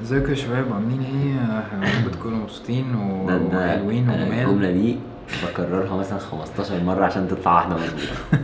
ازيكم يا شباب عاملين ايه؟ يا رب تكونوا مبسوطين و- ده ده وحلوين أنا وجمال الجملة دي بكررها مثلا 15 مرة عشان تطلع واحدة مظبوطة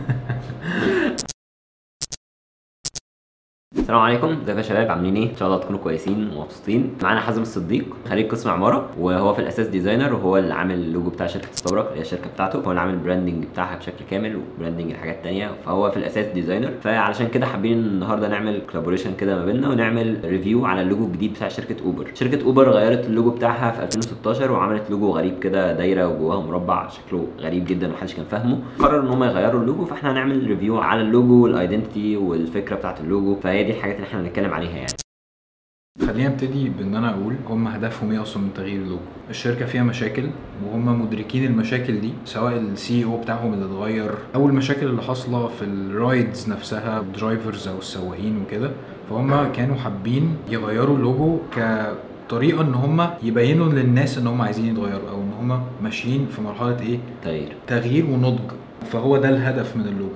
السلام عليكم ازيكم يا شباب عاملين ايه؟ ان شاء الله تكونوا كويسين ومبسوطين معانا حازم الصديق خريج قسم عمارة وهو في الاساس ديزاينر وهو اللي عامل اللوجو بتاع شركة استبرق اللي هي الشركة بتاعته هو اللي عامل البراندنج بتاعها بشكل كامل وبراندنج الحاجات التانية فهو في الاساس ديزاينر فعلشان كده حابين النهارده نعمل كولابوريشن كده ما بيننا ونعمل ريفيو على اللوجو الجديد بتاع شركة اوبر شركة اوبر غيرت اللوجو بتاعها في 2016 وعملت لوجو غريب كده دايرة وجواها مربع شكله غريب جدا محدش كان فاهمه قرروا ان هم يغيروا اللوجو فاحنا هنعمل ريفيو على اللوجو والايدنتي والفكرة بتاعت اللوجو فهي دي الحاجات اللي احنا هنتكلم عليها يعني خلينا ابتدي بان انا اقول هم هدفهم ايه اصلا من تغيير اللوجو الشركه فيها مشاكل وهم مدركين المشاكل دي سواء السي او بتاعهم اللي اتغير او المشاكل اللي حاصله في الرايدز نفسها الدرايفرز او السواقين وكده فهم كانوا حابين يغيروا اللوجو كطريقه ان هم يبينوا للناس ان هم عايزين يتغيروا او ان هم ماشيين في مرحله ايه تغيير تغيير ونضج فهو ده الهدف من اللوجو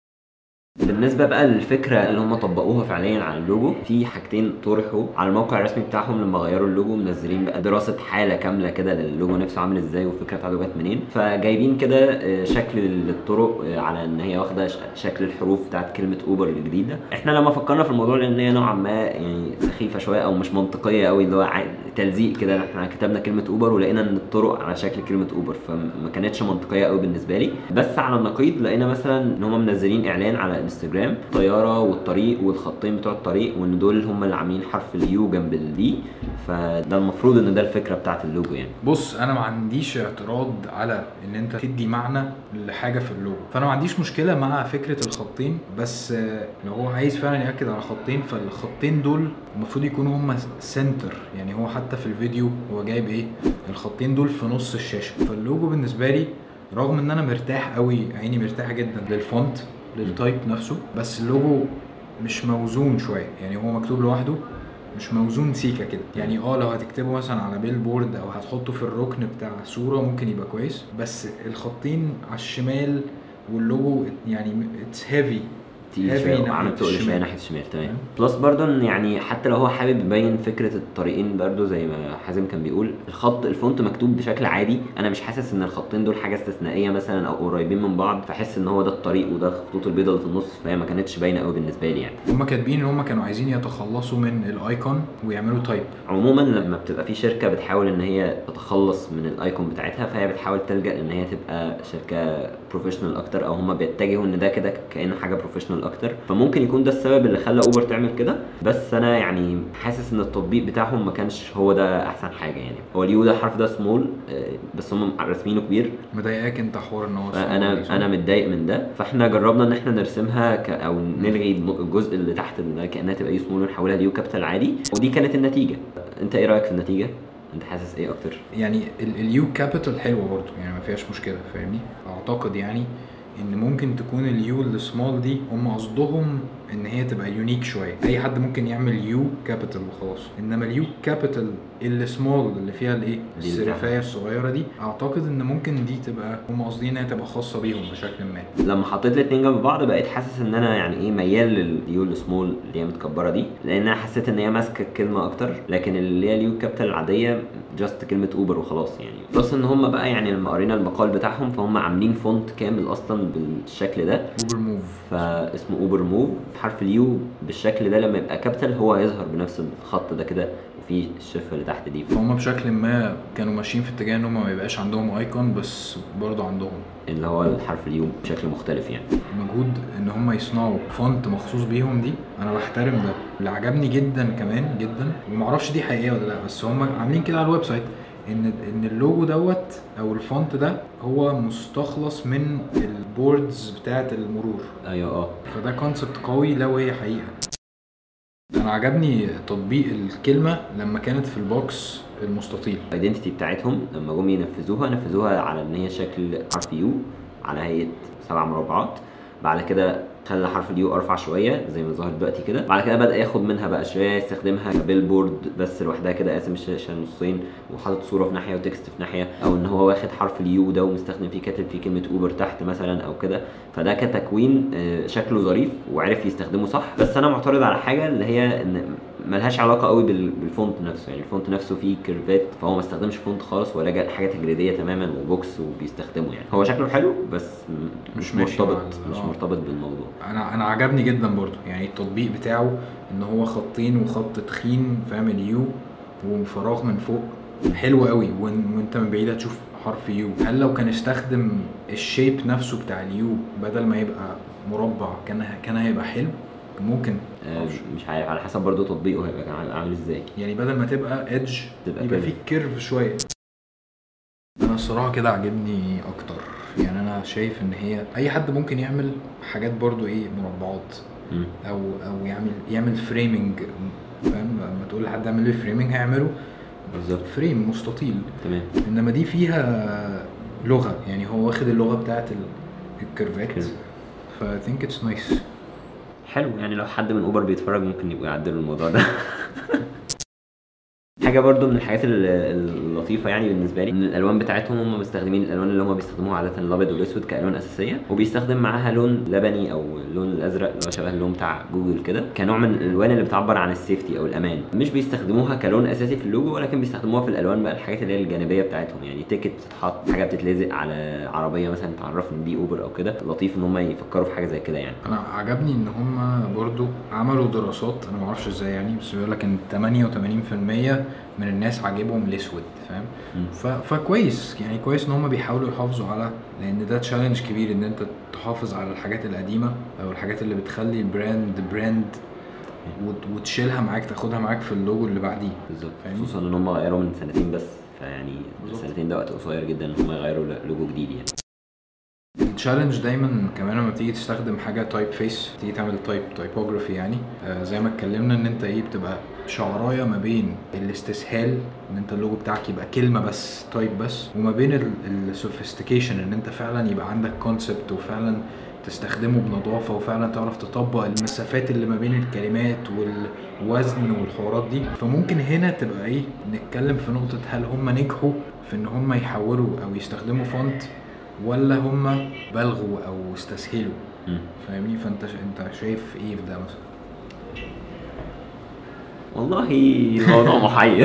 بالنسبه بقى للفكره اللي هم طبقوها فعليا على اللوجو في حاجتين طرحوا على الموقع الرسمي بتاعهم لما غيروا اللوجو منزلين بقى دراسه حاله كامله كده للوجو نفسه عامل ازاي والفكره بتاعته جت منين فجايبين كده آه، شكل الطرق آه، على ان هي واخده ش- شكل الحروف بتاعت كلمه اوبر الجديده احنا لما فكرنا في الموضوع لان هي نوعا ما يعني سخيفه شويه او مش منطقيه قوي اللي هو عا- تلزيق كده احنا كتبنا كلمه اوبر ولقينا ان الطرق على شكل كلمه اوبر فما كانتش منطقيه قوي بالنسبه لي بس على النقيض لقينا مثلا ان هم منزلين اعلان على انستجرام طياره والطريق والخطين بتوع الطريق وان دول هم اللي عاملين حرف اليو جنب الدي فده المفروض ان ده الفكره بتاعت اللوجو يعني بص انا ما عنديش اعتراض على ان انت تدي معنى لحاجه في اللوجو فانا ما عنديش مشكله مع فكره الخطين بس آه، لو هو عايز فعلا ياكد على خطين فالخطين دول المفروض يكونوا هم سنتر يعني هو حتى في الفيديو هو جايب ايه الخطين دول في نص الشاشه فاللوجو بالنسبه لي رغم ان انا مرتاح قوي عيني مرتاحه جدا للفونت للتايب نفسه بس اللوجو مش موزون شويه يعني هو مكتوب لوحده مش موزون سيكا كده يعني اه لو هتكتبه مثلا على بيل بورد او هتحطه في الركن بتاع صوره ممكن يبقى كويس بس الخطين على الشمال واللوجو يعني اتس هيفي تقيل heavy شويه ناحية وعامل تقل شويه الشمال. ناحيه الشمال تمام تمام. بلس برضو ان يعني حتى لو هو حابب يبين فكره الطريقين برضو زي ما حازم كان بيقول الخط الفونت مكتوب بشكل عادي انا مش حاسس ان الخطين دول حاجه استثنائيه مثلا او قريبين من بعض فاحس ان هو ده الطريق وده الخطوط البيضاء اللي في النص فهي ما كانتش باينه قوي بالنسبه لي يعني هما كاتبين ان هما كانوا عايزين يتخلصوا من الايكون ويعملوا تايب عموما لما بتبقى في شركه بتحاول ان هي تتخلص من الايكون بتاعتها فهي بتحاول تلجا ان هي تبقى شركه بروفيشنال اكتر او هم بيتجهوا ان ده كده كانه حاجه بروفيشنال اكتر فممكن يكون ده السبب اللي خلى اوبر تعمل كده بس انا يعني حاسس ان التطبيق بتاعهم ما كانش هو ده احسن حاجه يعني هو اليو ده الحرف ده سمول بس هم راسمينه كبير مضايقاك انت حوار ان هو صغير دي، انا صح؟ انا متضايق من ده فاحنا جربنا ان احنا نرسمها ك... او نلغي الم- الجزء اللي تحت اللي كانها تبقى يو سمول ونحولها ليو كابيتال عادي ودي كانت النتيجه انت ايه رايك في النتيجه انت حاسس ايه اكتر يعني اليو كابيتال حلوه برضو يعني ما فيهاش مشكله فاهمني اعتقد يعني ان ممكن تكون اليو السمول دي هم قصدهم ان هي تبقى يونيك شويه اي حد ممكن يعمل يو كابيتال وخلاص انما اليو كابيتال السمول اللي فيها الايه دي السرفايه الصغيره دي اعتقد ان ممكن دي تبقى هم قاصدين انها تبقى خاصه بيهم بشكل ما لما حطيت الاتنين جنب بعض بقيت حاسس ان انا يعني ايه ميال لليو السمول اللي هي متكبره دي لان انا حسيت ان هي ماسكه الكلمه اكتر لكن اللي هي اليو كابيتال العاديه جاست كلمه اوبر وخلاص يعني بلس ان هم بقى يعني لما قرينا المقال بتاعهم فهم عاملين فونت كامل اصلا بالشكل ده اوبر موف فاسمه اوبر موف حرف اليو بالشكل ده لما يبقى كابيتال هو هيظهر بنفس الخط ده كده وفي الشفه اللي تحت دي فهم بشكل ما كانوا ماشيين في اتجاه ان هم ما يبقاش عندهم ايكون بس برضه عندهم اللي هو الحرف اليو بشكل مختلف يعني مجهود ان هم يصنعوا فونت مخصوص بيهم دي انا بحترم ده اللي عجبني جدا كمان جدا ومعرفش دي حقيقيه ولا لا بس هم عاملين كده على الويب سايت ان ان اللوجو دوت او الفونت ده هو مستخلص من البوردز بتاعه المرور ايوه اه فده كونسبت قوي لو هي حقيقه انا عجبني تطبيق الكلمه لما كانت في البوكس المستطيل الايدنتيتي بتاعتهم لما جم ينفذوها نفذوها على ان هي شكل حرف يو على هيئه سبع مربعات بعد كده خلى حرف اليو ارفع شويه زي ما ظهر دلوقتي كده بعد كده بدا ياخد منها بقى شويه يستخدمها كبيل بورد بس لوحدها كده قاسم الشاشه نصين وحاطط صوره في ناحيه وتكست في ناحيه او ان هو واخد حرف اليو ده ومستخدم فيه كاتب فيه كلمه اوبر تحت مثلا او كده فده كتكوين آه، شكله ظريف وعرف يستخدمه صح بس انا معترض على حاجه اللي هي ان ملهاش علاقه قوي بال- بالفونت نفسه يعني الفونت نفسه فيه كيرفات فهو ما استخدمش فونت خالص ولا جا- حاجه تجريديه تماما وبوكس وبيستخدمه يعني هو شكله حلو بس م- مش مش ماشي مرتبط مع ال- مش آه. مرتبط بالموضوع انا انا عجبني جدا برضو يعني التطبيق بتاعه ان هو خطين وخط تخين فاهم اليو وفراغ من فوق حلو قوي وإن- وانت من بعيد هتشوف حرف يو هل لو كان استخدم الشيب نفسه بتاع اليو بدل ما يبقى مربع كان كان هيبقى حلو ممكن آه، معرفش. مش عارف على حسب برضه تطبيقه هيبقى كان عامل- عامل ازاي يعني بدل ما تبقى ايدج تبقى يبقى كده. فيه كيرف شويه انا الصراحه كده عجبني اكتر يعني انا شايف ان هي اي حد ممكن يعمل حاجات برضو ايه مربعات مم. او او يعمل يعمل فريمنج فاهم لما تقول لحد اعمل لي فريمنج هيعمله بالظبط فريم مستطيل تمام انما دي فيها لغه يعني هو واخد اللغه بتاعت ال- الكيرفات كيرف. ف I think it's nice حلو يعني لو حد من اوبر بيتفرج ممكن يبقوا يعدلوا الموضوع ده حاجه برضو من الحاجات ال- اللطيفه يعني بالنسبه لي ان الالوان بتاعتهم هم مستخدمين الالوان اللي هم بيستخدموها عاده الابيض والاسود كالوان اساسيه وبيستخدم معاها لون لبني او اللون الازرق اللي هو شبه اللون بتاع جوجل كده كنوع من الالوان اللي بتعبر عن السيفتي او الامان مش بيستخدموها كلون اساسي في اللوجو ولكن بيستخدموها في الالوان بقى الحاجات اللي هي الجانبيه بتاعتهم يعني تيكت بتتحط حاجه بتتلزق على عربيه مثلا تعرف ان دي اوبر او كده لطيف ان هم يفكروا في حاجه زي كده يعني انا عجبني ان هم برضو عملوا دراسات انا ما اعرفش ازاي يعني بس بيقول لك ان 88% من الناس عاجبهم الاسود فاهم مم. ف... فكويس يعني كويس ان هم بيحاولوا يحافظوا على لان ده تشالنج كبير ان انت تحافظ على الحاجات القديمه او الحاجات اللي بتخلي البراند براند وت... وتشيلها معاك تاخدها معاك في اللوجو اللي بعديه بالظبط فاهمني؟ خصوصا ان هم غيروا من سنتين بس فيعني بالظبط. سنتين ده وقت قصير جدا ان هم يغيروا ل- لوجو جديد يعني التشالنج دايما كمان لما بتيجي تستخدم حاجه تايب فيس تيجي تعمل تايب تايبوجرافي يعني آه زي ما اتكلمنا ان انت ايه بتبقى شعرايه ما بين الاستسهال ان انت اللوجو بتاعك يبقى كلمه بس تايب بس وما بين السوفيستيكيشن ان انت فعلا يبقى عندك كونسبت وفعلا تستخدمه بنظافه وفعلا تعرف تطبق المسافات اللي ما بين الكلمات والوزن والحوارات دي فممكن هنا تبقى ايه نتكلم في نقطه هل هم نجحوا في ان هم يحولوا او يستخدموا فونت ولا هم بلغوا او استسهلوا مم. فاهمني فانت انت شايف ايه في ده مثلا والله الموضوع محير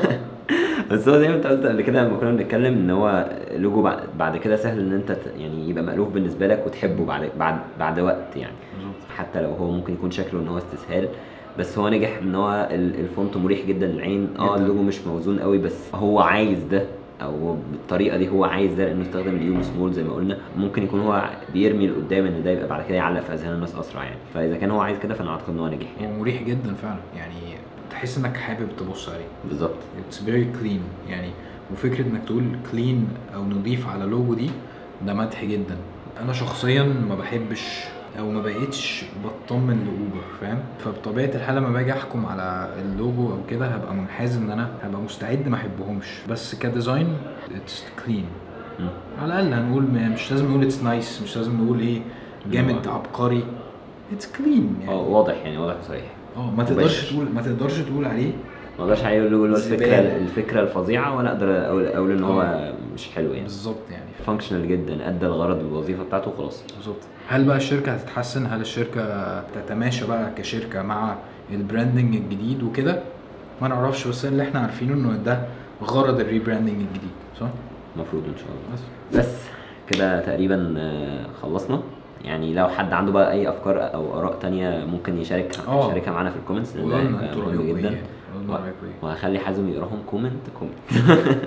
بس هو زي ما انت قلت قبل كده لما كنا بنتكلم ان هو لوجو بعد, بعد كده سهل ان انت ت- يعني يبقى مألوف بالنسبه لك وتحبه بعد بعد بعد وقت يعني بالظبط حتى لو هو ممكن يكون شكله ان هو استسهال بس هو نجح ان هو ال- الفونت مريح جدا للعين اه جداً. اللوجو مش موزون قوي بس هو عايز ده او بالطريقه دي هو عايز ده لانه استخدم اليوم سمول زي ما قلنا ممكن يكون هو بيرمي لقدام ان ده يبقى بعد كده يعلق في اذهان الناس اسرع يعني فاذا كان هو عايز كده فانا اعتقد ان هو نجح يعني هو مريح جدا فعلا يعني تحس انك حابب تبص عليه بالظبط اتس فيري كلين يعني وفكره انك تقول كلين او نضيف على لوجو دي ده مدح جدا انا شخصيا ما بحبش او ما بقيتش بطمن لاوبر فاهم فبطبيعه الحال لما باجي احكم على اللوجو او كده هبقى منحاز ان انا هبقى مستعد ما احبهمش بس كديزاين اتس كلين مم. على الاقل هنقول ما- مش لازم نقول اتس نايس مش لازم نقول ايه جامد آه. عبقري اتس كلين اه يعني واضح يعني واضح وصريح اه ما تقدرش مباشر. تقول ما تقدرش تقول عليه ما اقدرش عليه اللوجو اللي هو الفكره زبالة. الفكره الفظيعه ولا اقدر اقول اقول ان هو مش حلو يعني بالظبط يعني فانكشنال جدا ادى الغرض والوظيفه بتاعته وخلاص بالظبط هل بقى الشركه هتتحسن هل الشركه تتماشى بقى كشركه مع البراندنج الجديد وكده ما نعرفش بس اللي احنا عارفينه انه ده غرض الريبراندنج الجديد صح المفروض ان شاء الله بس بس كده تقريبا آه، خلصنا يعني لو حد عنده بقى اي افكار او اراء تانية ممكن يشارك آه. يشاركها معانا في الكومنتس لان ده قولوا لنا هيبقى انتوا مهم رايكم ايه جدا يعني. قولوا لنا رايكم ايه وهخلي حازم يقراهم كومنت كومنت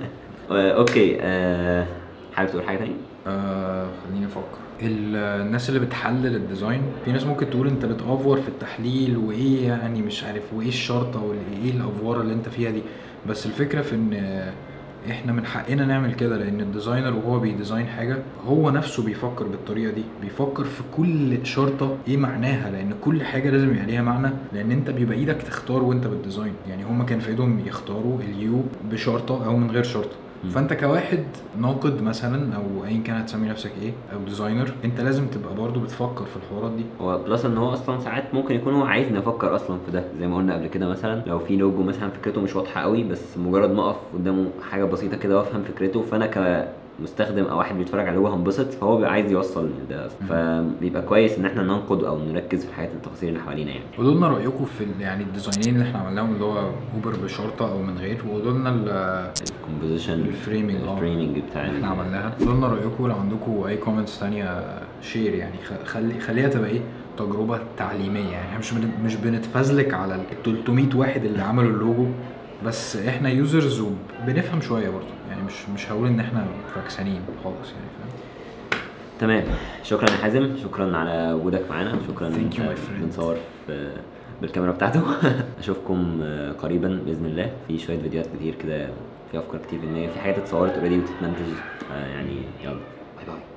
آه، اوكي آه، حابب تقول حاجه تانية؟ آه خليني افكر ال- الناس اللي بتحلل الديزاين في ناس ممكن تقول انت بتافور في التحليل وايه يعني مش عارف وايه الشرطه وايه الافواره اللي انت فيها دي بس الفكره في ان آه، احنا من حقنا نعمل كده لان الديزاينر وهو بيديزاين حاجه هو نفسه بيفكر بالطريقه دي بيفكر في كل شرطه ايه معناها لان كل حاجه لازم يبقى ليها معنى لان انت بيبقى ايدك تختار وانت بالديزاين يعني هما كان في ايدهم يختاروا اليو بشرطه او من غير شرطه مم. فانت كواحد ناقد مثلا او ايا كان هتسمي نفسك ايه او ديزاينر انت لازم تبقى برضو بتفكر في الحوارات دي هو بلس ان هو اصلا ساعات ممكن يكون هو عايز نفكر اصلا في ده زي ما قلنا قبل كده مثلا لو في لوجو مثلا فكرته مش واضحه قوي بس مجرد ما اقف قدامه حاجه بسيطه كده وافهم فكرته فانا ك مستخدم او واحد بيتفرج على اللوجو هنبسط فهو بيبقى عايز يوصل ده فبيبقى كويس ان احنا ننقد او نركز في الحاجات التفاصيل اللي حوالينا يعني قولوا لنا رايكم في ال- يعني الديزاينين اللي احنا عملناهم اللي هو اوبر بشرطه او من غير وقولوا لنا ال- الكومبوزيشن الفريمنج اه الفريمنج بتاع اللي احنا ال- عملناها قولوا لنا رايكم لو عندكم اي كومنتس تانية شير يعني خ- خلي خليها تبقى ايه تجربه تعليميه يعني احنا مش بن- مش بنتفزلك على ال 300 واحد اللي عملوا اللوجو بس احنا يوزرز وبنفهم شويه برضه يعني مش مش هقول ان احنا فاكسانين خالص يعني فاهم تمام شكرا يا حازم شكرا على وجودك معانا شكرا Thank you, إن my أنت friend. بنصور في بالكاميرا بتاعته اشوفكم آه، قريبا باذن الله في شويه فيديوهات كتير كده في افكار كتير في دماغي في حاجات اتصورت اوريدي وتتمنتج آه، يعني يلا باي باي